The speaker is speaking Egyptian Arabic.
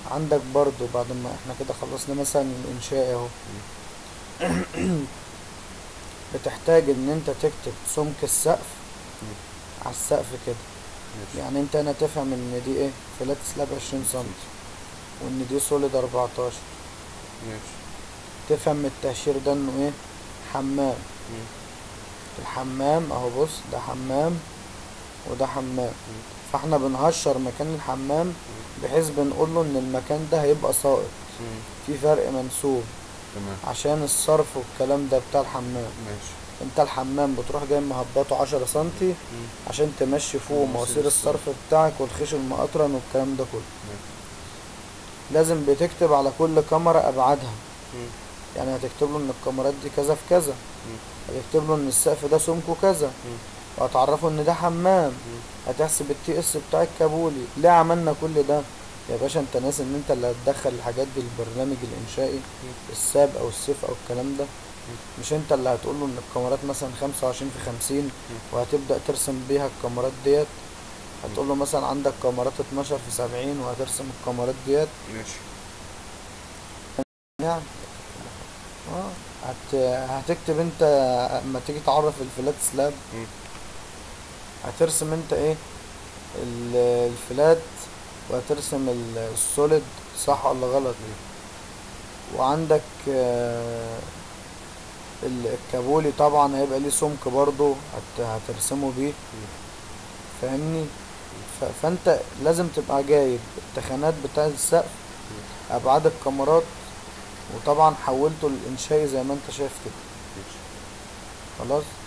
عندك برضو بعد ما احنا كده خلصنا مثلا الانشاء اهو بتحتاج ان انت تكتب سمك السقف مم. على السقف كده ماشي يعني انت هنا تفهم ان دي ايه فلات سلاب عشرين سنتي وان دي سوليد اربعتاشر ماشي تفهم من التهشير ده انه ايه حمام مم. الحمام اهو بص ده حمام وده حمام مم. فاحنا بنهشر مكان الحمام بحيث بنقول له ان المكان ده هيبقى سائط مم. في فرق منسوب تمام عشان الصرف والكلام ده بتاع الحمام ماشي انت الحمام بتروح جاي مهبطه عشرة سنتي مم. عشان تمشي فوق مواسير مواسير الصرف بتاعك والخيش المقطرن والكلام ده كله ماشي لازم بتكتب على كل كاميرا ابعادها مم. يعني هتكتب له ان الكاميرات دي كذا في كذا مم. هتكتب له ان السقف ده سمكه كذا مم. وهتعرفه ان ده حمام مم. هتحسب التي اس بتاع الكابولي ليه عملنا كل ده يا باشا انت ناس ان انت اللي هتدخل الحاجات دي البرنامج الانشائي الساب او السيف او الكلام ده مش انت اللي هتقول له ان الكاميرات مثلا خمسة وعشرين في خمسين وهتبدأ ترسم بيها الكاميرات ديت هتقول له مثلا عندك كاميرات اتناشر في سبعين وهترسم الكاميرات ديت ماشي يعني اه هت... هتكتب انت اما تيجي تعرف الفلات سلاب مم. هترسم انت ايه ال- الفلات وهترسم ال- السوليد صح ولا غلط وعندك آه، ال- الكابولي طبعا هيبقى ليه سمك برضو هت... هترسمه بيه فاهمني ف... فانت لازم تبقى جايب التخانات بتاع السقف ابعاد الكاميرات وطبعا حولته للانشائي زي ما انت شايف كده ماشي خلاص